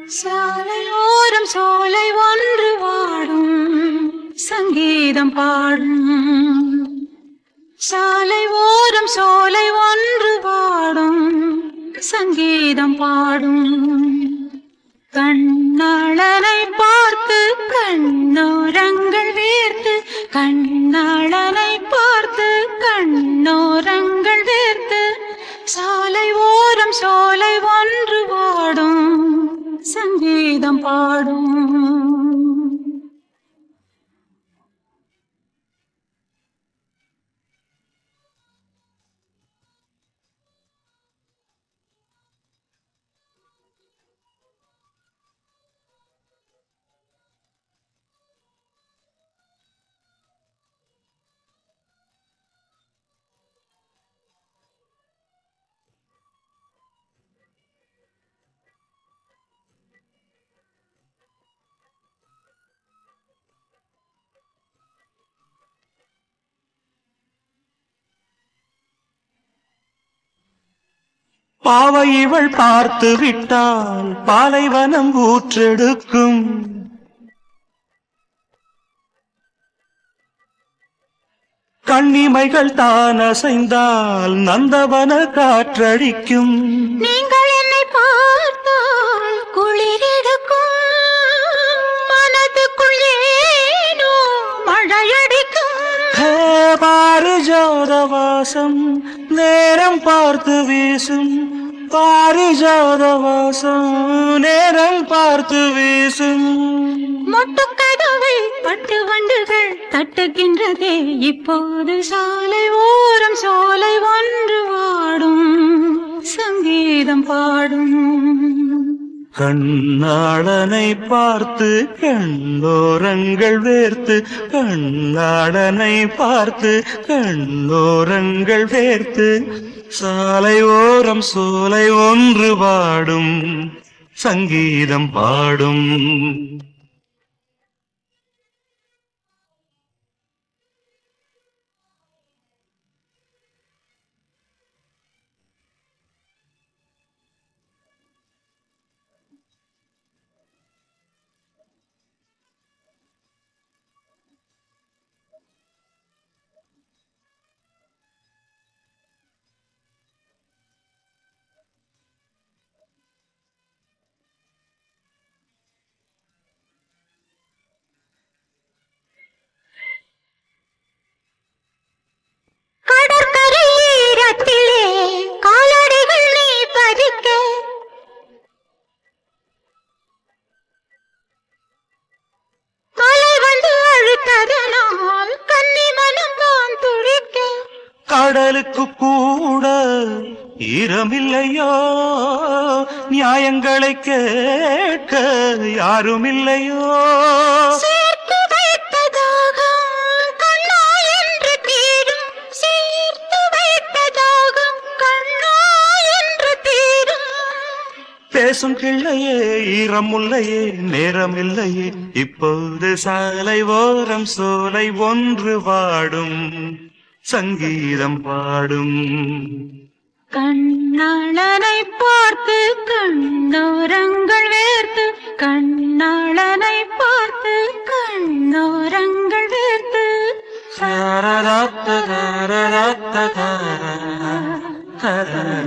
சாலையோரம் சோலை ஒன்று வாடும் சங்கீதம் பாடும் சாலை ஓரம் சோலை ஒன்று பாடும் சங்கீதம் பாடும் கண்ணாளனை பார்த்து கண்ணோரங்கள் வேர்த்து கண்ணாளனை பார்த்து கண்ணோரங்கள் வேர்த்து சாலை ஓரம் சோலை ஒன்று பாடும் சங்கீதம் பாடும் பாவை இவள் பார்த்து விட்டால் பாலைவனம் ஊற்றெடுக்கும் கண்ணிமைகள் தான் அசைந்தால் நந்தவன காற்றடிக்கும் நீங்கள் என்னை பார்த்தால் குளிரெடுக்கும் மனதுக்குள் ஏனோ மழையடிக்கும் ஹே, பாரிஜாத வாசம் நேரம் பார்த்து வீசும் பாரிஜாத வாசம் நேரம் பார்த்து வீசும் மொட்டுக்கதவை பட்டு வண்டுகள் தட்டுகின்றதே இப்போது சாலை ஓரம் சோலை ஒன்று வாடும் சங்கீதம் பாடும் கண்ணாளனை பார்த்து கண்ணோரங்கள் வேர்த்து கண்ணாளனை பார்த்து கண்ணோரங்கள் வேர்த்து சாலை ஓரம் சோலை ஒன்று பாடும் சங்கீதம் பாடும் கடற்கரை ஈரத்திலே காலடிகள் நீ பதிக்க அலை வந்து அழுத்ததனால் கன்னி மனம் தான் துடிக்க கடலுக்கு கூட ஈரமில்லையோ நியாயங்களை கேட்க யாருமில்லையோ சேர்த்து வைத்த தாகம் கண்ணா என்று தீரும் சேர்த்து வைத்த தாகம் கண்ணா என்று தீரும் பேசும் கிள்ளையே ஈரம் முல்லையே நேரம் இல்லையே இப்போது சாலை ஓரம் சோலை ஒன்று பாடும் சங்கீதம் பாடும் கண்ணாளனை பார்த்து கண்ணோரங்கள் வேர்த்து கண்ணாளனை பார்த்து கண்ணோரங்கள் வேர்த்து தரரத்த தரரத்த தர, தரர.